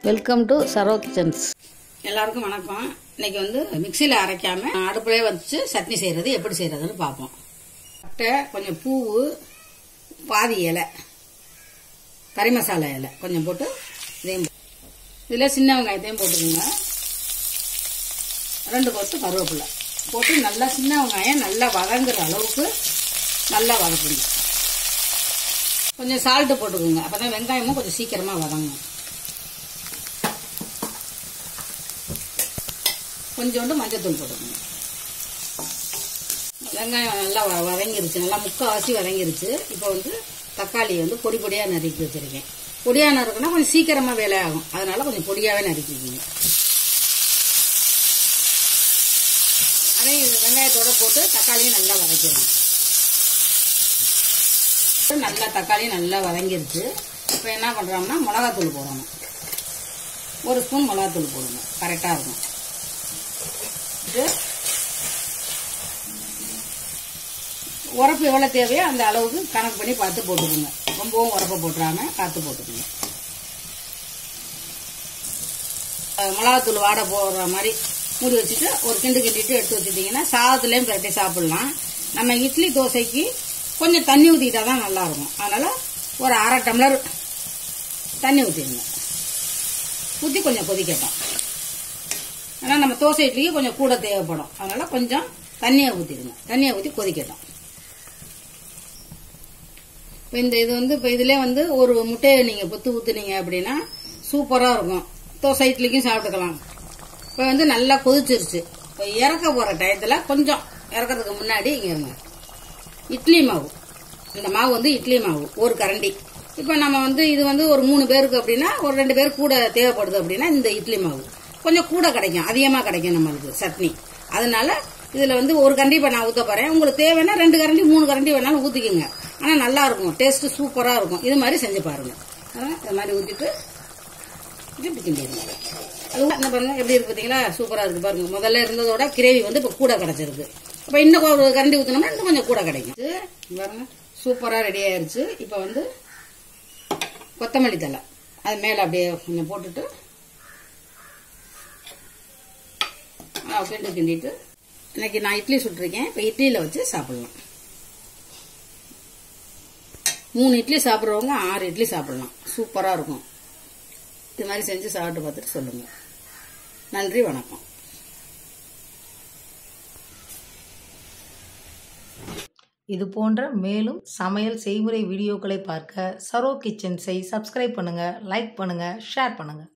welcome to Saro kitchens எல்லாருக்கும் வணக்கம் இன்னைக்கு வந்து மிக்சியில் அரைக்காம அடுப்புலேயே வச்சு சட்னி செய்யறது எப்படி செய்யறதுன்னு பார்ப்போம் பட்டை கொஞ்சம் பூவு பாதி இலை கறி மசாலா இலை கொஞ்சம் போட்டு இதையும் இதில் சின்ன வெங்காயத்தையும் போட்டுக்கோங்க ரெண்டு கொத்து கருவேப்பிலை போட்டு நல்லா சின்ன வெங்காயம் நல்லா வதங்குற அளவுக்கு நல்லா வதக்குங்க கொஞ்சம் சால்ட்டு போட்டுக்கோங்க அப்போ தான் வெங்காயமும் கொஞ்சம் சீக்கிரமாக வதங்கும் கொஞ்சோண்டு மஞ்சத்தூள் போட்டுக்கணும் வெங்காயம் நல்லா வ- வதங்கிருச்சு நல்லா முக்கால்வாசி வதங்கிருச்சு இப்போ வந்து தக்காளி வந்து பொடி பொடியாக நறுக்கி வச்சிருக்கேன் பொடியாக நறுக்குனா கொஞ்சம் சீக்கிரமாக வேலை ஆகும் அதனால கொஞ்சம் பொடியாகவே நறுக்கிக்கிங்க அதையும் இது வெங்காயத்தோட போட்டு தக்காளியும் நல்லா வதக்கிடணும் நல்லா தக்காளி நல்லா வதங்கிருச்சு இப்போ என்ன பண்ணுறோம்னா மிளகாத்தூள் போடணும் ஒரு ஸ்பூன் மிளகாத்தூள் போடுங்க கரெக்டாக இருக்கும் இது உரப்பு எவ்வளோ தேவையோ அந்த அளவுக்கு கணக்கு பண்ணி பார்த்து போட்டுக்கோங்க ரொம்பவும் உரப்பை போட்டுறாம பார்த்து போட்டுக்கோங்க அஹ் மிளகாத்தூள் வாடை போடுற மாதிரி மூடி வச்சுட்டு ஒரு கிண்டு கிண்டிட்டு எடுத்து வச்சுட்டிங்கன்னா சாதத்துலேயும் பிரட்டி சாப்பிடலாம் நம்ம இட்லி தோசைக்கு கொஞ்சம் தண்ணி ஊற்றிக்கிட்டா தான் நல்லாயிருக்கும் அதனால் ஒரு அரை டம்ளர் தண்ணி ஊற்றிடுங்க ஊற்றி கொஞ்சம் கொதிக்கட்டும் ஏன்னா நம்ம தோசை இட்லிக்கு கொஞ்சம் கூட தேவைப்படும் அதனால கொஞ்சம் தண்ணியை ஊற்றிடுங்க தண்ணியை ஊற்றி கொதிக்கட்டும் இப்போ இந்த இது வந்து இப்போ இதிலே வந்து ஒரு முட்டையை நீங்கள் பொத்து ஊற்றுனீங்க அப்படின்னா சூப்பராக இருக்கும் தோசை இட்லிக்கும் சாப்பிட்டுக்கலாம் இப்போ வந்து நல்லா கொதிச்சிருச்சு இப்போ இறக்க போகிற டயத்தில் கொஞ்சம் இறக்கறதுக்கு முன்னாடி இங்கே இருங்க இட்லி மாவு இந்த மாவு வந்து இட்லி மாவு ஒரு கரண்டி இப்போ நம்ம வந்து இது வந்து ஒரு மூணு பேருக்கு அப்படின்னா ஒரு ரெண்டு பேர் கூட தேவைப்படுது அப்படின்னா இந்த இட்லி மாவு கொஞ்சம் கூட கிடைக்கும் அதிகமாக கிடைக்கும் நம்மளுக்கு சட்னி அதனால இதில் வந்து ஒரு கரண்டி இப்போ நான் ஊற்ற போகிறேன் உங்களுக்கு தேவைன்னா ரெண்டு கரண்டி மூணு கரண்டி வேணாலும் ஊற்றிக்கோங்க ஆனால் நல்லா இருக்கும் டேஸ்ட் சூப்பராக இருக்கும் இது மாதிரி செஞ்சு பாருங்க அதான் இது மாதிரி ஊற்றிட்டு இது இப்படி கிண்டிடுங்க அது என்ன பாருங்க எப்படி இருக்கு பார்த்தீங்களா சூப்பராக இருக்கு பாருங்க முதல்ல இருந்ததோட கிரேவி வந்து இப்போ கூட கிடைச்சிருக்கு அப்போ இன்னும் ஒரு கரண்டி ஊற்றினோம்னா இன்னும் கொஞ்சம் கூட கிடைக்கும் இது பாருங்க சூப்பராக ரெடி ஆயிருச்சு இப்போ வந்து கொத்தமல்லி தழை அது மேலே அப்படியே கொஞ்சம் போட்டுட்டு ஆ, கிண்டு கிண்டிட்டு இன்னைக்கு நான் இட்லி சுட்டிருக்கேன் இப்போ இட்லியில் வச்சு சாப்பிடலாம் மூணு இட்லி சாப்பிட்றவங்க ஆறு இட்லி சாப்பிடலாம் சூப்பராக இருக்கும் இது மாதிரி செஞ்சு சாப்பிட்டு பார்த்துட்டு சொல்லுங்க நன்றி வணக்கம் இது போன்ற மேலும் சமையல் செய்முறை வீடியோக்களை பார்க்க சரோ கிச்சன்ஸை சப்ஸ்கிரைப் பண்ணுங்க லைக் பண்ணுங்க ஷேர் பண்ணுங்க